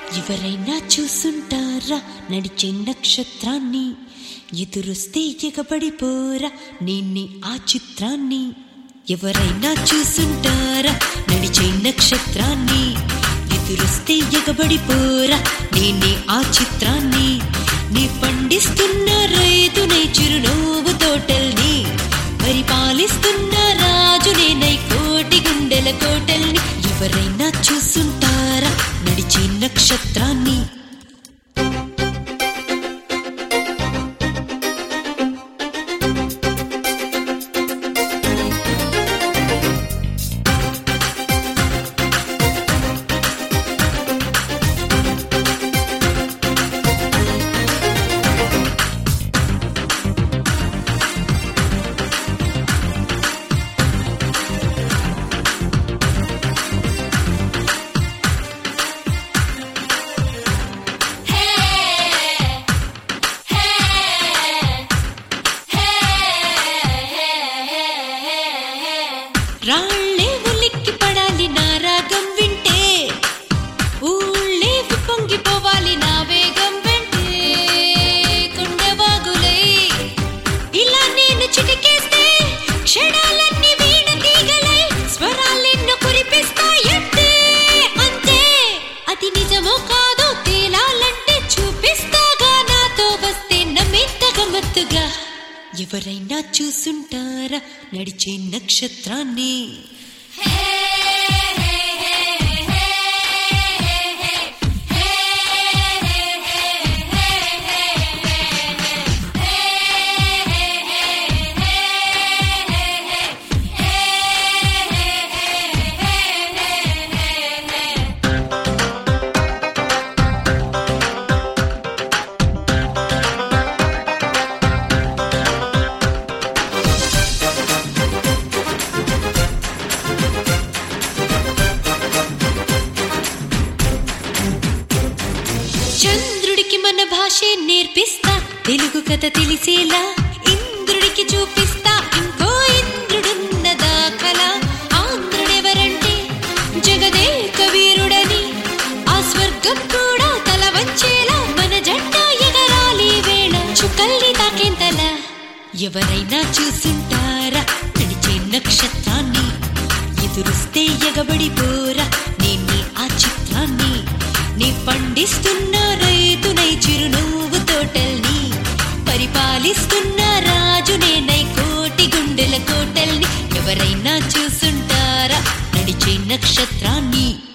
ఎవరైనా చూసుంటారా నడిచే నక్షత్రాన్ని ఎదురొస్తే ఎగబడిపోరా నిన్ని ఆ చిత్రాన్ని ఎవరైనా చూసుంటారా నడిచే నక్షత్రాన్ని ఎదురొస్తే ఎగబడిపోరా నేనే ఆ చిత్రాన్ని నీ పండిస్తున్న రైతునై చిరునవ్వు తోటల్ని పరిపాలిస్తున్న రాజునేనై కోటి గుండెల కోటల్ని ఎవరైనా చూసుంటారా నడిచే నక్షత్రాన్ని రాళ్ళే ఉలిక్కి పడాలి నా రాగం వింటే ఊళ్ళే పొంగిపోవాలి నా వేగం వెంటే కొండవాగులై ఇలా నేను చిటికేస్తే క్షణాలన్నీ వీణ తీగలై స్వరాలెన్నో కురిపిస్తాయంటే అంతే అది నిజమో కాదో తేలాలంటే చూపిస్తాగా నాతో వస్తే నమ్మింత గమ్మత్తుగా ఎవరైనా చూసుంటారా నడిచే నక్షత్రాన్ని చంద్రుడికి మన భాషే నేర్పిస్తా తెలుగు కథ తెలిసేలా ఇంద్రుడికి చూపిస్తా ఇంకో ఇంద్రుడున్నదా కళ ఆంధ్రుడెవరంటే జగదే కవీరుడని ఆ స్వర్గం కూడా తల వంచేలా మన జెండా ఎగరాలి వేళ చుక్కల్ని తాకేంతలా ఎవరైనా చూసుంటారా నడిచే నక్షత్రాన్ని ఎదురుస్తే ఎగబడిపోరా నేనే ఆ చిత్రాన్ని నీ పండిస్తున్న రైతునై చిరునవ్వు తోటల్ని పరిపాలిస్తున్న రాజునేనై కోటి గుండెల కోటల్ని ఎవరైనా చూసుంటారా నడిచే నక్షత్రాన్ని